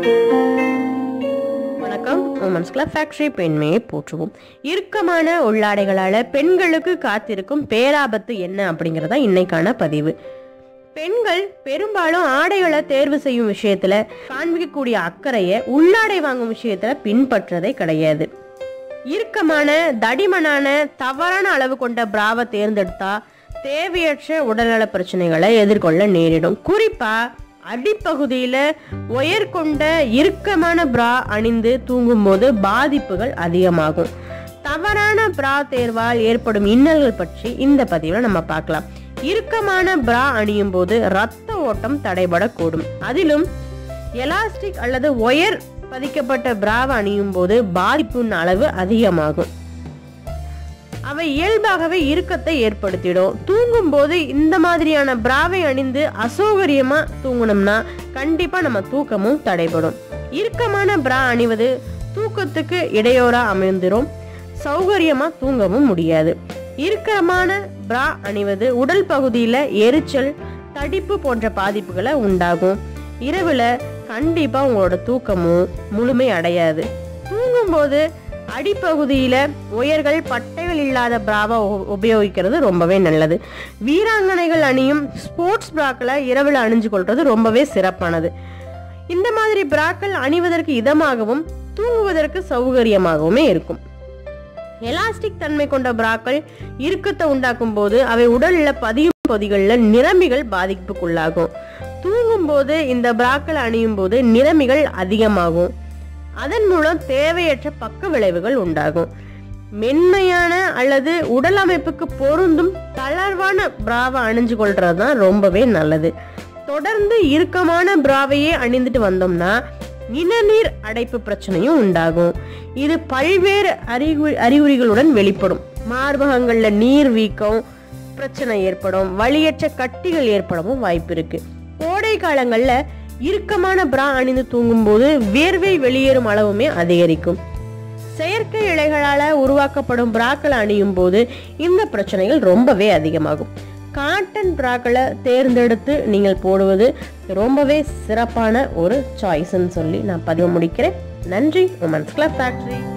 வணக்கம் women's club factory பெண்மையை போற்றுவோம் இறுக்கமான உள்ளாடைகளால பெண்களுக்கு காத்திருக்கும் பேராபத்து என்ன அப்படிங்கறதா இன்னைக்கான பதிவு பெண்கள் பெரும்பாலும் ஆடைகளை தேர்வு செய்யும் விஷயத்துல காண்பிக்கக்கூடிய அக்கறையை உள்ளாடை வாங்கும் விஷயத்துல பின்பற்றதே கிடையாது இறுக்கமான தடிமனான தவறான அளவு கொண்ட பிராவை தேர்ந்தெடுத்தா தேவையற்ற உடல்நல பிரச்சனைகளை எதிர்கொள்ள நேரிடும் குறிப்பா அடிப்பகுதியில உயர் கொண்ட இறுக்கமான பிரா அணிந்து தூங்கும்போது பாதிப்புகள் அதிகமாகும் தவறான பிரா தேர்வால் ஏற்படும் இன்னல்கள் பற்றி இந்த பதிவில் நம்ம பார்க்கலாம் இறுக்கமான பிரா அணியும் போது ரத்த ஓட்டம் தடைபடக்கூடும் அதிலும் எலாஸ்டிக் அல்லது ஒயர் பதிக்கப்பட்ட பிராவை அணியும் போது பாதிப்பின் அளவு அதிகமாகும் அவை இயல்பாகவே இறுக்கத்தை ஏற்படுத்திடும் தூங்கும் போது இந்த மாதிரியான பிராவை அணிந்து அசௌகரியமா தூங்கணும்னா கண்டிப்பா நம்ம தூக்கமும் தடைபடும் இறுக்கமான பிரா அணிவது தூக்கத்துக்கு இடையூறா அமைந்திரும் சௌகரியமா தூங்கவும் முடியாது இறுக்கமான பிரா அணிவது உடல் பகுதியில எரிச்சல் தடிப்பு போன்ற பாதிப்புகளை உண்டாகும் இரவுல கண்டிப்பா உங்களோட தூக்கமும் முழுமை அடையாது தூங்கும்போது அடிப்பகுதியில உயர்கள் பட்டைகள் இல்லாத பிராவா உ- உபயோகிக்கிறது ரொம்பவே நல்லது வீராங்கனைகள் அணியும் ஸ்போர்ட்ஸ் பிராக்களை இரவில் அணிஞ்சு கொள்றது ரொம்பவே சிறப்பானது இந்த மாதிரி பிராக்கள் அணிவதற்கு இதமாகவும் தூங்குவதற்கு சௌகரியமாகவுமே இருக்கும் எலாஸ்டிக் தன்மை கொண்ட பிராக்கள் இறுக்கத்தை உண்டாக்கும் போது அவை உடல்ல பதியும் பகுதிகளில் நிறமிகள் பாதிப்புக்குள்ளாகும் தூங்கும் போது இந்த பிராக்கள் அணியும் போது நிறமிகள் அதிகமாகும் அதன் மூலம் தேவையற்ற பக்க விளைவுகள் உண்டாகும் மென்மையான அல்லது உடல் அமைப்புக்கு பொருந்தும் தளர்வான பிராவை அணிஞ்சு கொள்றது தான் ரொம்பவே நல்லது தொடர்ந்து இறுக்கமான பிராவையே அணிந்துட்டு வந்தோம்னா இனநீர் அடைப்பு பிரச்சனையும் உண்டாகும் இது பல்வேறு அறிகுறி அறிகுறிகளுடன் வெளிப்படும் மார்பகங்கள்ல நீர் வீக்கம் பிரச்சனை ஏற்படும் வலியற்ற கட்டிகள் ஏற்படவும் வாய்ப்பு இருக்கு கோடை காலங்கள்ல இறுக்கமான பிரா அணிந்து தூங்கும்போது வேர்வை வெளியேறும் அளவுமே அதிகரிக்கும் செயற்கை இழைகளால உருவாக்கப்படும் பிராக்களை அணியும் போது இந்த பிரச்சனைகள் ரொம்பவே அதிகமாகும் காட்டன் பிராக்களை தேர்ந்தெடுத்து நீங்கள் போடுவது ரொம்பவே சிறப்பான ஒரு சாய்ஸ்ன்னு சொல்லி நான் பதிவு முடிக்கிறேன் நன்றி உமன்ஸ் கிளப் ஃபேக்டரி